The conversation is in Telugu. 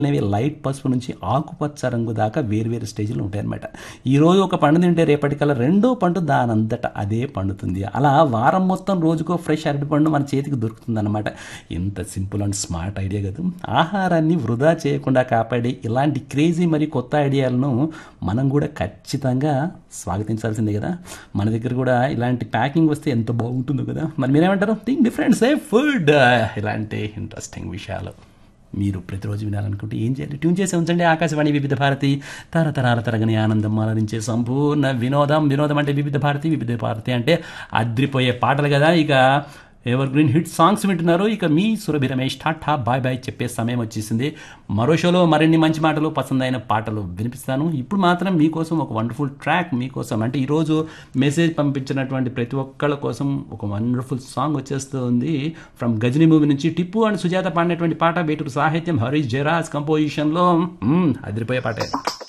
అనేవి లైట్ పసుపు నుంచి ఆకుపచ్చ రంగు దాకా వేరువేరు స్టేజ్లు ఉంటాయన్నమాట ఈ రోజు ఒక పండు తింటే రేపటికల్లా రెండో పండు దానంతట అదే పండుతుంది అలా వారం మొత్తం రోజుకో ఫ్రెష్ అరటిపండు మన చేతికి దొరుకుతుంది అనమాట ఇంత సింపుల్ అండ్ స్మార్ట్ ఐడియా కదా ఆహారాన్ని వృధా చేయకుండా కాపాడే ఇలాంటి క్రేజీ మరి కొత్త ఐడియాలను మనం కూడా ఖచ్చితంగా స్వాగతించాల్సిందే కదా మన దగ్గర కూడా ఇలాంటి ప్యాకింగ్ వస్తే ఎంత బాగుంటుందో కదా మరి మీరేమంటారు థింక్ డిఫరెంట్ సే ఫుడ్ ఇలాంటి ఇంట్రెస్టింగ్ విషయాలు మీరు ప్రతిరోజు వినాలనుకుంటే ఏం చేయాలి ట్యూన్ చేసి ఉంచండి ఆకాశవాణి వివిధ భారతి తరతరాల తరగని ఆనందం ఆలరించే సంపూర్ణ వినోదం వినోదం అంటే వివిధ భారతి వివిధ భారతి అంటే అద్రిపోయే పాటలు కదా ఇక ఎవర్ గ్రీన్ హిట్ సాంగ్స్ వింటున్నారు ఇక మీ Surabhi Ramesh tata bye bye చెప్పే సమయం వచ్చేసింది మరో షోలో మరిన్ని మంచి మాటలు పసందైన పాటలు వినిపిస్తాను ఇప్పుడు మాత్రం మీకోసం ఒక వండర్ఫుల్ ట్రాక్ మీకోసం అంటే ఈరోజు మెసేజ్ పంపించినటువంటి ప్రతి ఒక్కళ్ళ కోసం ఒక వండర్ఫుల్ సాంగ్ వచ్చేస్తుంది ఫ్రమ్ గజనీ మూవీ నుంచి టిప్పు అండ్ సుజాత పాడినటువంటి పాట వేటూరు సాహిత్యం హరీష్ జయరాజ్ కంపోజిషన్లో మ్మ్, అదిరిపోయే పాటే